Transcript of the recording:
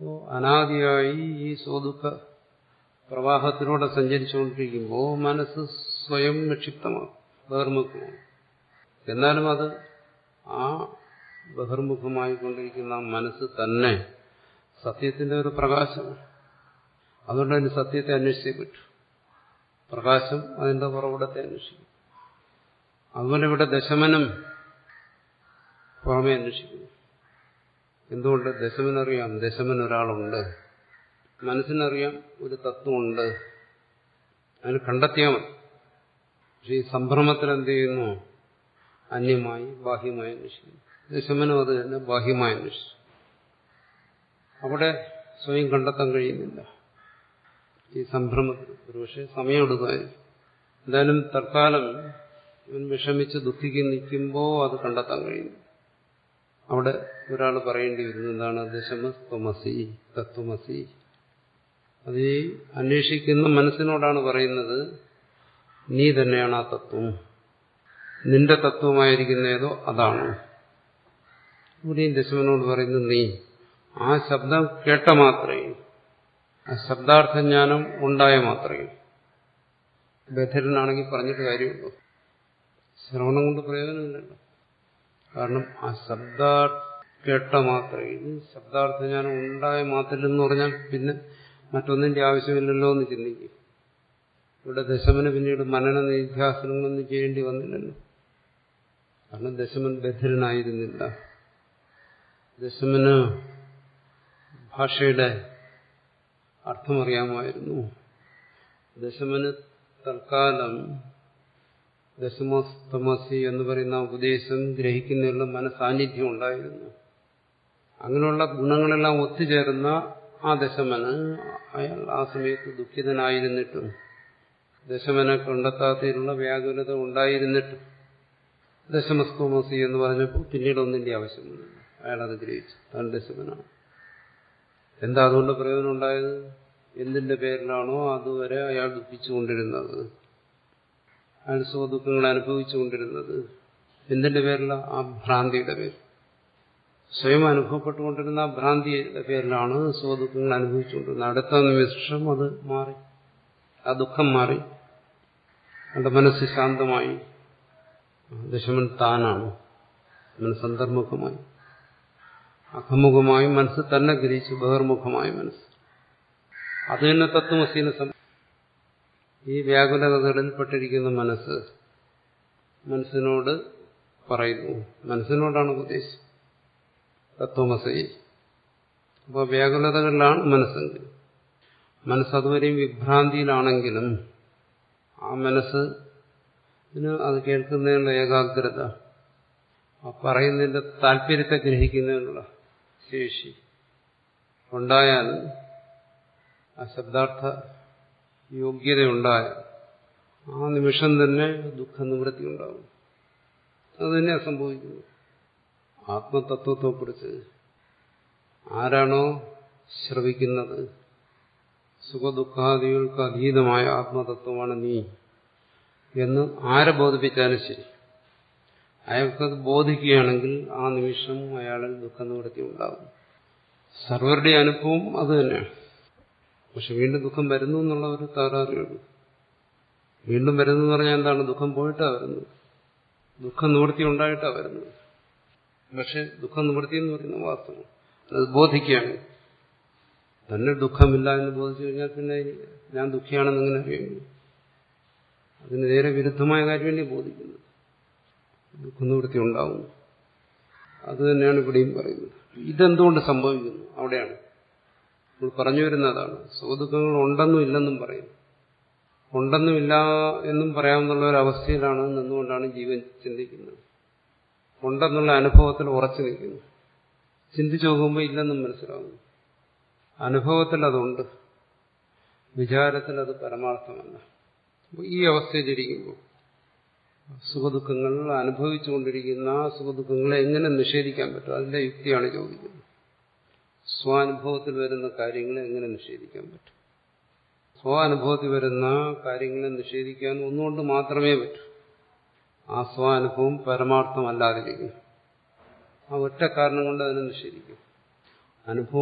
അപ്പോൾ അനാദിയായി ഈ സ്വദുഃഖ പ്രവാഹത്തിലൂടെ സഞ്ചരിച്ചുകൊണ്ടിരിക്കുമ്പോൾ മനസ്സ് സ്വയം നിക്ഷിപ്തമാകും ബഹിർമുഖമാകും എന്നാലും അത് ആ ബഹിർമുഖമായി കൊണ്ടിരിക്കുന്ന ആ മനസ്സ് തന്നെ സത്യത്തിന്റെ ഒരു പ്രകാശമാണ് അതുകൊണ്ട് അതിന് സത്യത്തെ അന്വേഷിച്ചേ പറ്റൂ പ്രകാശം അതിന്റെ പുറകുടത്തെ അന്വേഷിക്കും അതുപോലെ ഇവിടെ ദശമനം പുറമെ അന്വേഷിക്കുന്നു എന്തുകൊണ്ട് ദശമനറിയാം ദശമൻ ഒരാളുണ്ട് മനസ്സിനറിയാം ഒരു തത്വമുണ്ട് അതിന് കണ്ടെത്തിയാൽ മതി പക്ഷെ ഈ സംഭ്രമത്തിൽ എന്ത് ചെയ്യുന്നു അന്യമായി ബാഹ്യമായി അന്വേഷിക്കുന്നു ദശമനം അത് തന്നെ ബാഹ്യമായി അന്വേഷിച്ചു അവിടെ സ്വയം കണ്ടെത്താൻ കഴിയുന്നില്ല ഈ സംഭ്രമത്തിൽ ഒരുപക്ഷെ സമയമെടുക്കുമായിരിക്കും എന്തായാലും തൽക്കാലം ഇവൻ വിഷമിച്ച് ദുഃഖിക്ക് നിൽക്കുമ്പോൾ അത് കണ്ടെത്താൻ കഴിയുന്നു അവിടെ ഒരാൾ പറയേണ്ടി വരുന്നു എന്താണ് ദശമസ്ത്വമസി തത്വമസി അത് ഈ അന്വേഷിക്കുന്ന മനസ്സിനോടാണ് പറയുന്നത് നീ തന്നെയാണ് ആ തത്വം നിന്റെ തത്വമായിരിക്കുന്ന ഏതോ അതാണ് ഇവിടെയും ദശമനോട് പറയുന്നത് നീ ആ ശബ്ദം കേട്ട മാത്രമേ ആ ശബ്ദാർത്ഥജ്ഞാനം ഉണ്ടായ മാത്രമേ ബധിരനാണെങ്കിൽ പറഞ്ഞിട്ട് കാര്യമുള്ളൂ ശ്രവണം കൊണ്ട് പ്രയോജനമില്ലല്ലോ കാരണം ആ ശബ്ദ കേട്ട മാത്രമേ ഇത് ശബ്ദാർത്ഥജ്ഞാനം ഉണ്ടായ മാത്രം എന്ന് പറഞ്ഞാൽ പിന്നെ മറ്റൊന്നിന്റെ ആവശ്യമില്ലല്ലോ എന്ന് ചിന്തിക്കും ഇവിടെ ദശമന് പിന്നീട് മനന നിധ്യാസനങ്ങളൊന്നും ചെയ്യേണ്ടി വന്നില്ലല്ലോ കാരണം ദശമൻ ബധിരനായിരുന്നില്ല ദശമന് ഭാഷയുടെ അർത്ഥമറിയാമായിരുന്നു ദശമന് തൽക്കാലം ദശമസ്തമസി എന്ന് പറയുന്ന ഉപദേശം ഗ്രഹിക്കുന്നതിനുള്ള മനസാന്നിധ്യം ഉണ്ടായിരുന്നു അങ്ങനെയുള്ള ഗുണങ്ങളെല്ലാം ഒത്തുചേർന്ന ആ ദശമന് അയാൾ ആ സമയത്ത് ദുഃഖിതനായിരുന്നിട്ടും ദശമനെ കണ്ടെത്താത്തതിനുള്ള വ്യാകുലത ഉണ്ടായിരുന്നിട്ടും ദശമസ്തോമസി എന്ന് പറഞ്ഞപ്പോൾ പിന്നീട് ഒന്നിന്റെ ആവശ്യമില്ല അയാൾ അത് ഗ്രഹിച്ചു താൻ ദശമനാണ് എന്താ അതുകൊണ്ട് പ്രയോജനം ഉണ്ടായത് എന്തിന്റെ പേരിലാണോ അതുവരെ അയാൾ ദുഃഖിച്ചുകൊണ്ടിരുന്നത് അയാൾ സുഖദുഃഖങ്ങൾ അനുഭവിച്ചുകൊണ്ടിരുന്നത് എന്തിന്റെ പേരില ആ ഭ്രാന്തിയുടെ പേര് സ്വയം അനുഭവപ്പെട്ടുകൊണ്ടിരുന്ന ആ ഭ്രാന്തിയുടെ പേരിലാണ് സുഖദുഃഖങ്ങൾ അനുഭവിച്ചുകൊണ്ടിരുന്നത് അടുത്ത നിമിഷം അത് മാറി ആ ദുഃഖം മാറി അവന്റെ മനസ്സ് ശാന്തമായി ദശമൻ താനാണ് മനസ്സന്തർമുഖമായി അഖമുഖമായി മനസ്സ് തന്നെ ഗ്രഹിച്ചു ബഹിർമുഖമായ മനസ്സ് അത് തന്നെ തത്വമസീനെ സം ഈ വ്യാകുലതകളിൽപ്പെട്ടിരിക്കുന്ന മനസ്സ് മനസ്സിനോട് പറയുന്നു മനസ്സിനോടാണ് ഉപദേശം തത്വമസി അപ്പോൾ വ്യാകുലതകളിലാണ് മനസ്സെങ്കിൽ മനസ്സ് അതുവരെയും വിഭ്രാന്തിയിലാണെങ്കിലും ആ മനസ്സ് അത് കേൾക്കുന്നതിനുള്ള ഏകാഗ്രത ആ പറയുന്നതിന്റെ താല്പര്യത്തെ ഗ്രഹിക്കുന്നതിനുള്ള ശേഷി ഉണ്ടായാൽ ആ ശബ്ദാർത്ഥ യോഗ്യതയുണ്ടായ ആ നിമിഷം തന്നെ ദുഃഖനിവൃത്തി ഉണ്ടാകും അത് തന്നെ സംഭവിക്കുന്നു ആത്മതത്വത്തെക്കുറിച്ച് ആരാണോ ശ്രവിക്കുന്നത് സുഖദുഃഖാദികൾക്ക് അതീതമായ ആത്മതത്വമാണ് നീ എന്ന് ആരെ ബോധിപ്പിച്ചാലും ശരി അയാൾക്കത് ബോധിക്കുകയാണെങ്കിൽ ആ നിമിഷം അയാളിൽ ദുഃഖനിവൃത്തി ഉണ്ടാകും സർവരുടെ അനുഭവം അത് തന്നെയാണ് പക്ഷെ വീണ്ടും ദുഃഖം വരുന്നു എന്നുള്ള ഒരു തകരാറുള്ളൂ വീണ്ടും വരുന്നു എന്ന് പറഞ്ഞാൽ എന്താണ് ദുഃഖം പോയിട്ടാ വരുന്നത് ദുഃഖം നിവൃത്തി ഉണ്ടായിട്ടാ വരുന്നത് പക്ഷെ ദുഃഖം നിവൃത്തി എന്ന് പറയുന്ന വാസ്തവം അത് ബോധിക്കുകയാണ് തന്നെ ദുഃഖമില്ല എന്ന് ബോധിച്ചു കഴിഞ്ഞാൽ പിന്നെ ഞാൻ ദുഃഖിയാണെന്ന് എങ്ങനെ അറിയുന്നു അതിന് നേരെ വിരുദ്ധമായ കാര്യമല്ലേ ബോധിക്കുന്നത് ദുഃഖനിവൃത്തി ഉണ്ടാവുന്നു അത് തന്നെയാണ് ഇവിടെയും പറയുന്നത് ഇതെന്തുകൊണ്ട് സംഭവിക്കുന്നു അവിടെയാണ് നമ്മൾ പറഞ്ഞു വരുന്നതാണ് സുഖദുഃഖങ്ങൾ ഉണ്ടെന്നും ഇല്ലെന്നും പറയും ഉണ്ടെന്നും ഇല്ല എന്നും പറയാമെന്നുള്ള ഒരു അവസ്ഥയിലാണ് നിന്നുകൊണ്ടാണ് ജീവൻ ചിന്തിക്കുന്നത് ഉണ്ടെന്നുള്ള അനുഭവത്തിൽ ഉറച്ചു നിൽക്കുന്നു ചിന്തിച്ചു നോക്കുമ്പോൾ ഇല്ലെന്നും മനസ്സിലാവുന്നു അനുഭവത്തിൽ അതുണ്ട് വിചാരത്തിൽ അത് പരമാർത്ഥമല്ല ഈ അവസ്ഥയിലിരിക്കുമ്പോൾ സുഖദുഃഖങ്ങൾ അനുഭവിച്ചുകൊണ്ടിരിക്കുന്ന ആ സുഖദുഃഖങ്ങളെ എങ്ങനെ നിഷേധിക്കാൻ പറ്റും അതിന്റെ യുക്തിയാണ് ചോദിക്കുന്നത് സ്വാനുഭവത്തിൽ വരുന്ന കാര്യങ്ങളെ എങ്ങനെ നിഷേധിക്കാൻ പറ്റും സ്വാനുഭവത്തിൽ വരുന്ന കാര്യങ്ങളെ നിഷേധിക്കാൻ ഒന്നുകൊണ്ട് മാത്രമേ പറ്റൂ ആ സ്വാനുഭവം പരമാർത്ഥമല്ലാതിരിക്കും ആ ഒറ്റ കാരണം കൊണ്ട് അതിനെ നിഷേധിക്കും അനുഭവം